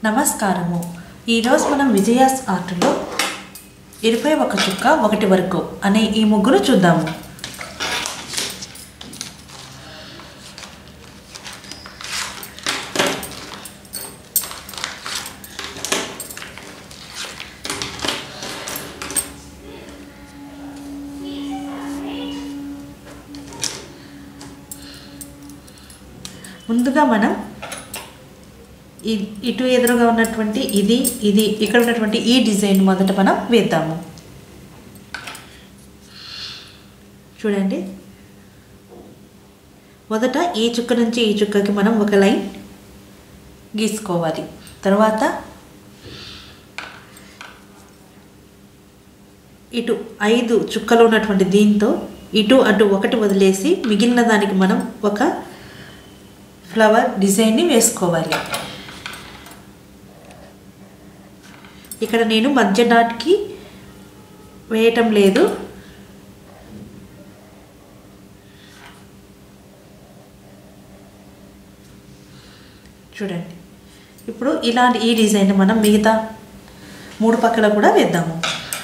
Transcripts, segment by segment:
నమస్కారము ఈరోజు మనం విజయాస్ ఆర్ట్లో ఇరవై ఒక చుక్క ఒకటి వరకు అనే ఈ ముగ్గురు చూద్దాము ముందుగా మనం ఇ- ఇటు ఎదురుగా ఉన్నటువంటి ఇది ఇది ఇక్కడ ఉన్నటువంటి ఈ డిజైన్ మొదట మనం వేద్దాము చూడండి మొదట ఈ చుక్క నుంచి ఈ చుక్కకి మనం ఒక లైన్ గీసుకోవాలి తర్వాత ఇటు ఐదు చుక్కలు ఉన్నటువంటి దీంతో ఇటు అటు ఒకటి వదిలేసి మిగిలిన దానికి మనం ఒక ఫ్లవర్ డిజైన్ని వేసుకోవాలి ఇక్కడ నేను మధ్య డాట్కి వేయటం లేదు చూడండి ఇప్పుడు ఇలాంటి ఈ డిజైన్ మనం మిగతా మూడు పక్కల కూడా వేద్దాము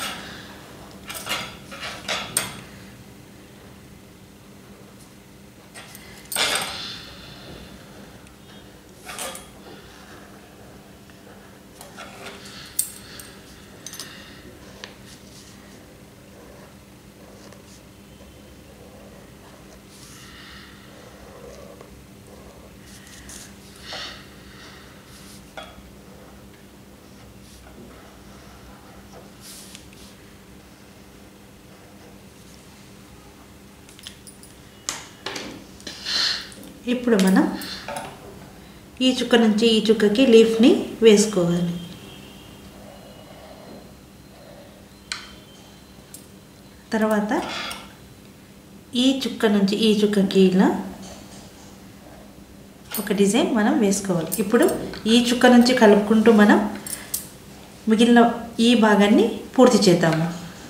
ఇప్పుడు మనం ఈ చుక్క నుంచి ఈ చుక్కకి లీఫ్ని వేసుకోవాలి తర్వాత ఈ చుక్క నుంచి ఈ చుక్కకి ఇలా ఒక డిజైన్ మనం వేసుకోవాలి ఇప్పుడు ఈ చుక్క నుంచి కలుపుకుంటూ మనం మిగిలిన ఈ భాగాన్ని పూర్తి చేద్దాము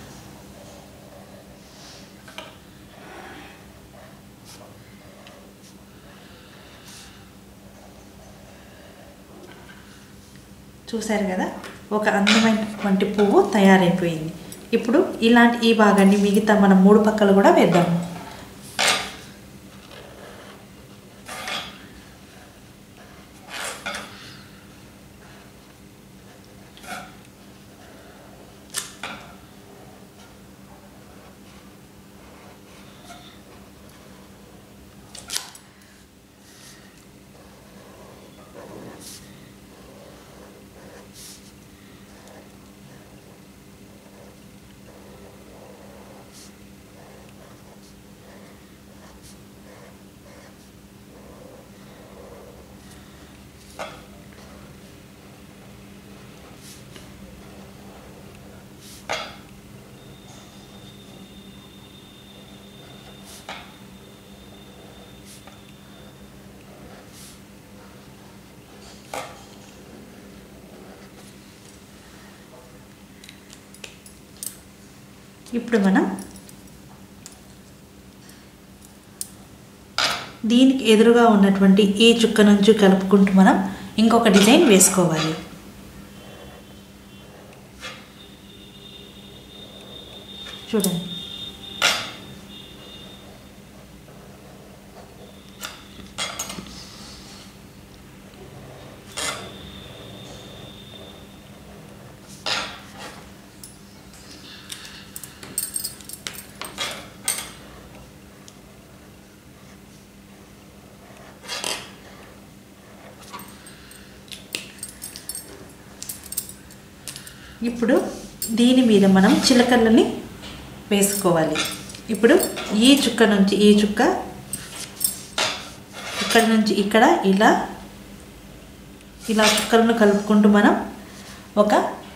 చూశారు కదా ఒక అందమైనటువంటి పువ్వు తయారైపోయింది ఇప్పుడు ఇలాంటి ఈ భాగాన్ని మిగతా మనం మూడు పక్కలు కూడా వేద్దాము ఇప్పుడు మనం దీనికి ఎదురుగా ఉన్నటువంటి ఈ చుక్క నుంచి కలుపుకుంటూ మనం ఇంకొక డిజైన్ వేసుకోవాలి చూడండి ఇప్పుడు దీని మీద మనం చిలకలని వేసుకోవాలి ఇప్పుడు ఈ చుక్క నుంచి ఈ చుక్క ఇక్కడ నుంచి ఇక్కడ ఇలా ఇలా చుక్కలను కలుపుకుంటూ మనం ఒక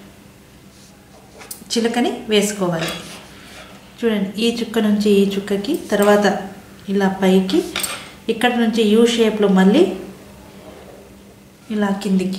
చిలకని వేసుకోవాలి చూడండి ఈ చుక్క నుంచి ఈ చుక్కకి తర్వాత ఇలా పైకి ఇక్కడ నుంచి యూ షేప్లో మళ్ళీ ఇలా కిందికి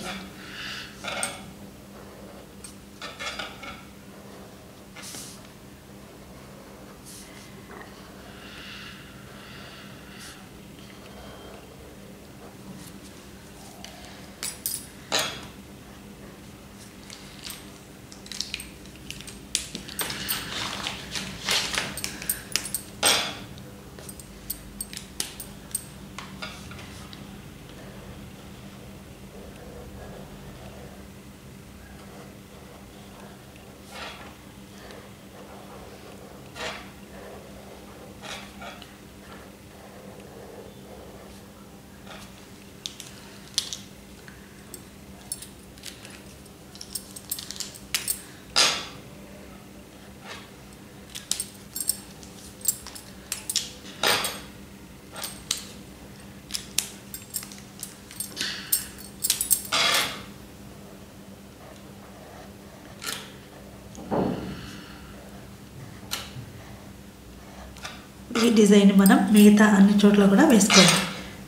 ఈ డిజైన్ మనం మిగతా అన్ని చోట్ల కూడా వేసుకోవాలి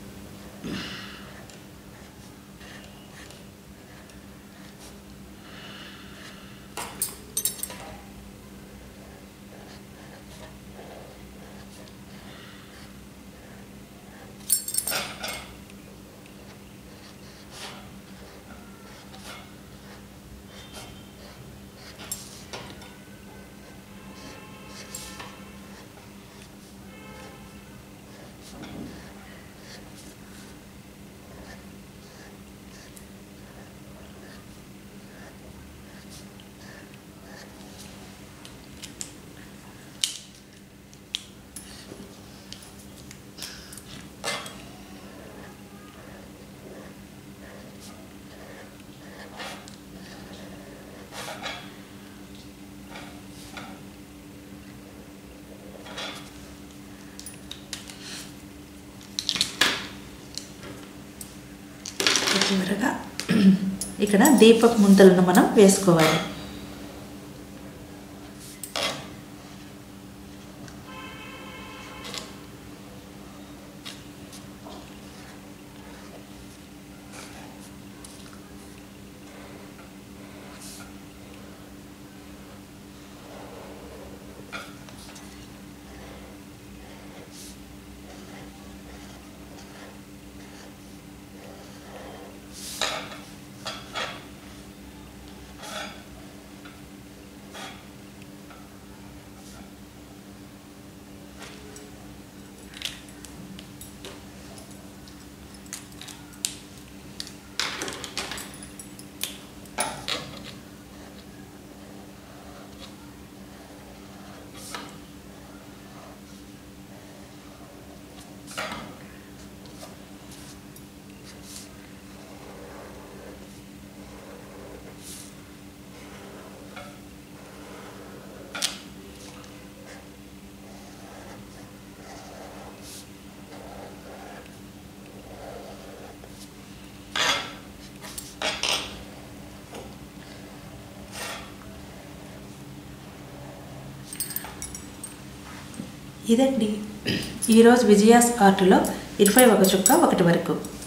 చివరగా ఇక్కడ దీపపు ముంతలను మనం వేసుకోవాలి ఇదండి ఈరోజు విజయాస్ ఆర్ట్లో ఇరవై ఒక చుక్క ఒకటి వరకు